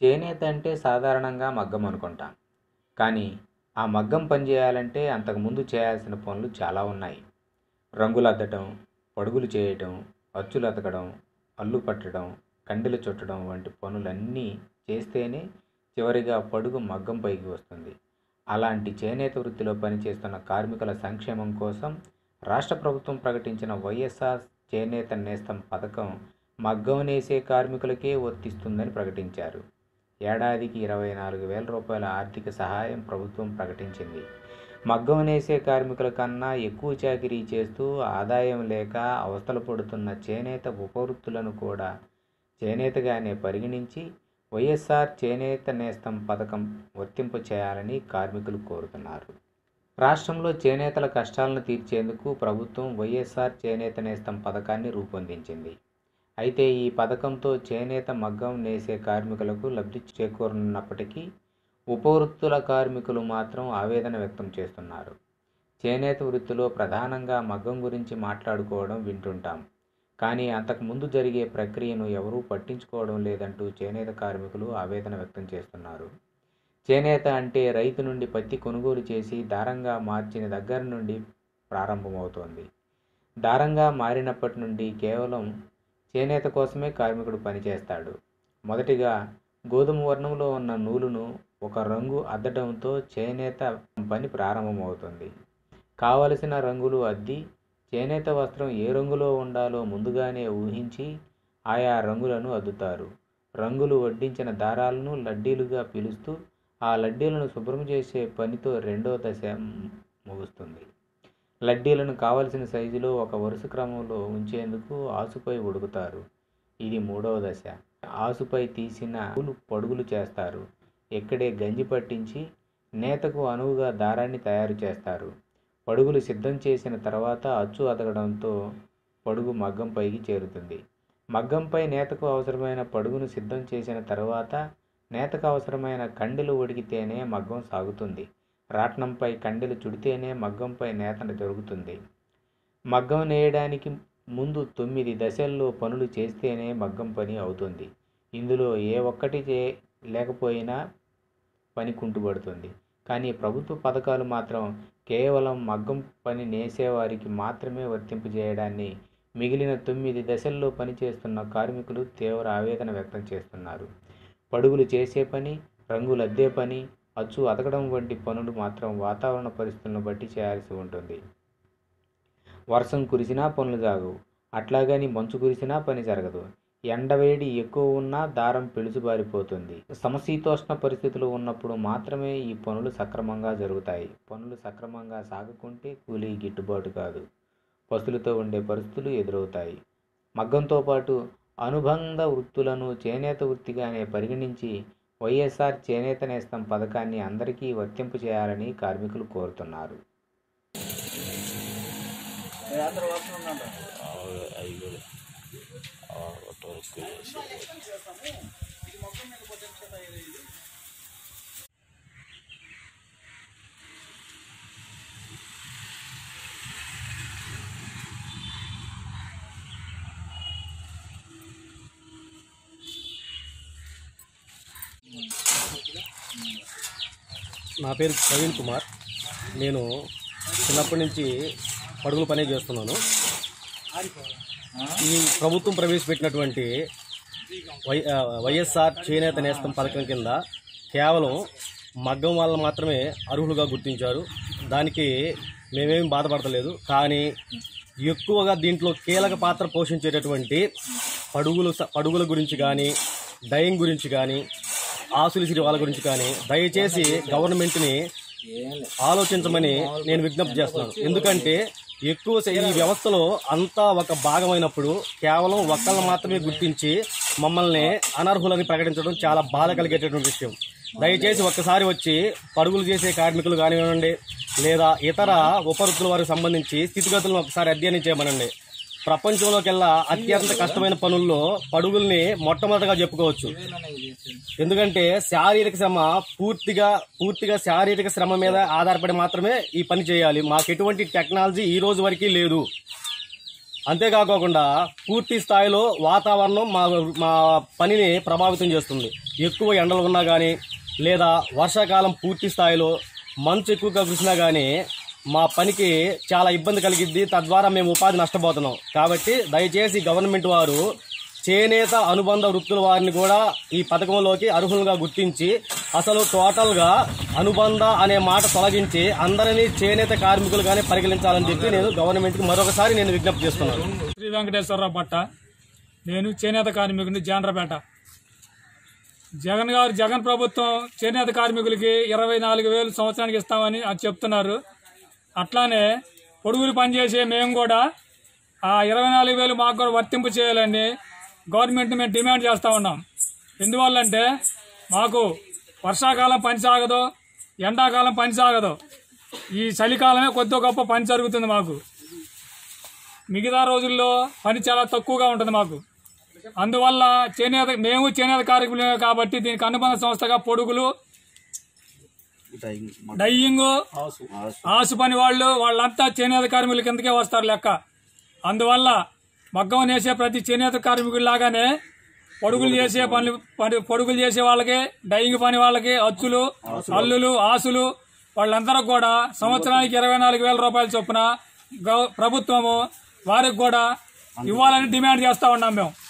చేనేత అంటే సాధారణంగా మగ్గం అనుకుంటాం కానీ ఆ మగ్గం పని చేయాలంటే అంతకుముందు చేయాల్సిన పనులు చాలా ఉన్నాయి రంగులు అద్దటం పడుగులు చేయటం అచ్చులు అతకడం అల్లు పట్టడం కండెలు చుట్టడం వంటి పనులన్నీ చేస్తేనే చివరిగా పడుగు మగ్గం పైకి వస్తుంది అలాంటి చేనేత వృత్తిలో పనిచేస్తున్న కార్మికుల సంక్షేమం కోసం రాష్ట్ర ప్రభుత్వం ప్రకటించిన వైఎస్ఆర్ చేనేత నేస్తం పథకం మగ్గం నేసే కార్మికులకే వర్తిస్తుందని ప్రకటించారు ఏడాదికి ఇరవై నాలుగు వేల రూపాయల ఆర్థిక సహాయం ప్రభుత్వం ప్రకటించింది మగ్గం నేసే కార్మికుల కన్నా ఎక్కువ చాకిరీ చేస్తూ ఆదాయం లేక అవస్థలు పడుతున్న చేనేత ఉపవృత్తులను కూడా చేనేతగానే పరిగణించి వైఎస్ఆర్ చేనేత నేస్తం పథకం వర్తింపు చేయాలని కార్మికులు కోరుతున్నారు రాష్ట్రంలో చేనేతల కష్టాలను తీర్చేందుకు ప్రభుత్వం వైఎస్ఆర్ చేనేత నేస్తం పథకాన్ని రూపొందించింది అయితే ఈ పథకంతో చేనేత మగ్గం నేసే కార్మికులకు లబ్ధి చేకూరనున్నప్పటికీ ఉపవృత్తుల కార్మికులు మాత్రం ఆవేదన వ్యక్తం చేస్తున్నారు చేనేత వృత్తిలో ప్రధానంగా మగ్గం గురించి మాట్లాడుకోవడం వింటుంటాం కానీ అంతకుముందు జరిగే ప్రక్రియను ఎవరూ పట్టించుకోవడం లేదంటూ చేనేత కార్మికులు ఆవేదన వ్యక్తం చేస్తున్నారు చేనేత అంటే రైతు నుండి పత్తి కొనుగోలు చేసి దారంగా మార్చిన దగ్గర నుండి ప్రారంభమవుతోంది దారంగా మారినప్పటి నుండి కేవలం చేనేత కోసమే కార్మికుడు పనిచేస్తాడు మొదటిగా గోధుమ వర్ణంలో ఉన్న నూలును ఒక రంగు అద్దడంతో చేనేత పని ప్రారంభమవుతుంది కావలసిన రంగులు అద్ది చేనేత వస్త్రం ఏ రంగులో ఉండాలో ముందుగానే ఊహించి ఆయా రంగులను అద్దుతారు రంగులు వడ్డించిన దారాలను లడ్డీలుగా పిలుస్తూ ఆ లడ్డీలను శుభ్రం చేసే పనితో రెండో దశ ముగుస్తుంది లడ్డీలను కావలసిన సైజులో ఒక వరుస క్రమంలో ఉంచేందుకు ఆసుపై ఉడుకుతారు ఇది మూడవ దశ ఆసుపై తీసిన పూలు పడుగులు చేస్తారు ఇక్కడే గంజి పట్టించి నేతకు అనువుగా దారాన్ని తయారు చేస్తారు పడుగులు సిద్ధం చేసిన తర్వాత అచ్చు అతకడంతో పడుగు మగ్గం పైకి చేరుతుంది మగ్గంపై నేతకు అవసరమైన పడుగును సిద్ధం చేసిన తర్వాత నేతకు అవసరమైన కండెలు ఉడికితేనే మగ్గం సాగుతుంది రాట్నంపై కండెలు చుడితేనే మగ్గంపై నేతన దొరుకుతుంది మగ్గం నేయడానికి ముందు తొమ్మిది దశల్లో పనులు చేస్తేనే మగ్గం పని అవుతుంది ఇందులో ఏ ఒక్కటి చే లేకపోయినా పని కుంటుపడుతుంది కానీ ప్రభుత్వ పథకాలు మాత్రం కేవలం మగ్గం పని నేసేవారికి మాత్రమే వర్తింపజేయడాన్ని మిగిలిన తొమ్మిది దశల్లో పనిచేస్తున్న కార్మికులు తీవ్ర ఆవేదన వ్యక్తం చేస్తున్నారు పడుగులు చేసే పని రంగులు అద్దే పని అచ్చు అతకడం వంటి పనులు మాత్రం వాతావరణ పరిస్థితులను బట్టి చేయాల్సి ఉంటుంది వర్షం కురిసినా పనులు సాగవు అట్లాగని మంచు కురిసినా పని జరగదు ఎండవేడి ఎక్కువ ఉన్నా దారం పెళుసుబారిపోతుంది సమశీతోష్ణ పరిస్థితులు ఉన్నప్పుడు మాత్రమే ఈ పనులు సక్రమంగా జరుగుతాయి పనులు సక్రమంగా సాగకుంటే కూలీ గిట్టుబాటు కాదు పసులతో ఉండే పరిస్థితులు ఎదురవుతాయి మగ్గంతో పాటు అనుబంధ వృత్తులను చేనేత వృత్తిగానే పరిగణించి వైఎస్ఆర్ చేనేత నేస్తం పథకాన్ని అందరికీ వర్తింపు చేయాలని కార్మికులు కోరుతున్నారు నా పేరు ప్రవీణ్ కుమార్ నేను చిన్నప్పటి నుంచి పడుగుల పనే చేస్తున్నాను ఈ ప్రభుత్వం ప్రవేశపెట్టినటువంటి వై ఆ, వైఎస్ఆర్ చేనేత నేస్తం పథకం కింద కేవలం మగ్గం వాళ్ళు మాత్రమే అర్హులుగా గుర్తించారు దానికి మేమేం బాధపడతలేదు కానీ ఎక్కువగా దీంట్లో కీలక పాత్ర పోషించేటటువంటి పడుగులు పడుగుల గురించి కానీ డయింగ్ గురించి కానీ ఆసులిసిరి వాళ్ళ గురించి కానీ దయచేసి గవర్నమెంట్ని ఆలోచించమని నేను విజ్ఞప్తి చేస్తున్నాను ఎందుకంటే ఎక్కువ సే- ఈ వ్యవస్థలో అంతా ఒక భాగమైనప్పుడు కేవలం ఒక్కళ్ళని మాత్రమే గుర్తించి మమ్మల్ని అనర్హులని ప్రకటించడం చాలా బాధ కలిగేటటువంటి విషయం దయచేసి ఒక్కసారి వచ్చి పరుగులు చేసే కార్మికులు కానివ్వండి లేదా ఇతర ఉపవృత్తుల వారికి సంబంధించి స్థితిగతులను ఒకసారి అధ్యయనం చేయమనండి ప్రపంచంలోకెల్లా అత్యంత కష్టమైన పనుల్లో పడుగుల్ని మొట్టమొదటిగా చెప్పుకోవచ్చు ఎందుకంటే శారీరక శ్రమ పూర్తిగా పూర్తిగా శారీరక శ్రమ మీద ఆధారపడి మాత్రమే ఈ పని చేయాలి మాకు ఎటువంటి టెక్నాలజీ ఈ రోజు వరకు లేదు అంతేకాకుండా పూర్తి స్థాయిలో వాతావరణం మా మా పనిని ప్రభావితం చేస్తుంది ఎక్కువ ఎండలు ఉన్నా కానీ లేదా వర్షాకాలం పూర్తి స్థాయిలో మంచు ఎక్కువగా కురిసినా కానీ మా పనికి చాలా ఇబ్బంది కలిగిద్ది తద్వారా మేము ఉపాధి నష్టపోతున్నాం కాబట్టి దయచేసి గవర్నమెంట్ వారు చేనేత అనుబంధ వృత్తుల వారిని కూడా ఈ పథకంలోకి అర్హులుగా గుర్తించి అసలు టోటల్గా అనుబంధ అనే మాట తొలగించి అందరినీ చేనేత కార్మికులుగానే పరిగణించాలని చెప్పి నేను గవర్నమెంట్కి మరొకసారి నేను విజ్ఞప్తి చేస్తున్నాను శ్రీ వెంకటేశ్వరరావు పట్ట నేను చేనేత కార్మికుడిని జాండ్రపేట జగన్ గారు జగన్ ప్రభుత్వం చేనేత కార్మికులకి ఇరవై నాలుగు వేలు సంవత్సరానికి ఇస్తామని అది చెప్తున్నారు అట్లానే పొడుగులు పనిచేసే మేము కూడా ఆ ఇరవై నాలుగు వేలు మాకు కూడా వర్తింపు చేయాలని గవర్నమెంట్ మేము డిమాండ్ చేస్తూ ఉన్నాం ఎందువల్లంటే మాకు వర్షాకాలం పని సాగదు ఎండాకాలం పని సాగదు ఈ చలికాలమే కొద్ది గొప్ప పని జరుగుతుంది మాకు మిగతా రోజుల్లో పని చాలా తక్కువగా ఉంటుంది మాకు అందువల్ల చేనేత మేము చేనేత కార్మికులమే కాబట్టి దీనికి అనుబంధ సంస్థగా పొడుగులు డయ్యింగ్ ఆసు పని వాళ్ళు వాళ్ళంతా చేనేత కార్మికుల కిందకే వస్తారు లెక్క అందువల్ల మగ్గం నేసే ప్రతి చేనేత కార్మికుల్లాగానే పొడుగులు చేసే పనులు పని- పొడుగులు చేసే వాళ్ళకి డైయింగ్ పని వాళ్ళకి అచ్చులు అల్లులు ఆసులు వాళ్ళందరూ కూడా సంవత్సరానికి ఇరవై నాలుగు వేల రూపాయల చొప్పున గవ- ప్రభుత్వము వారికి కూడా ఇవ్వాలని డిమాండ్ చేస్తా ఉన్నాం మేము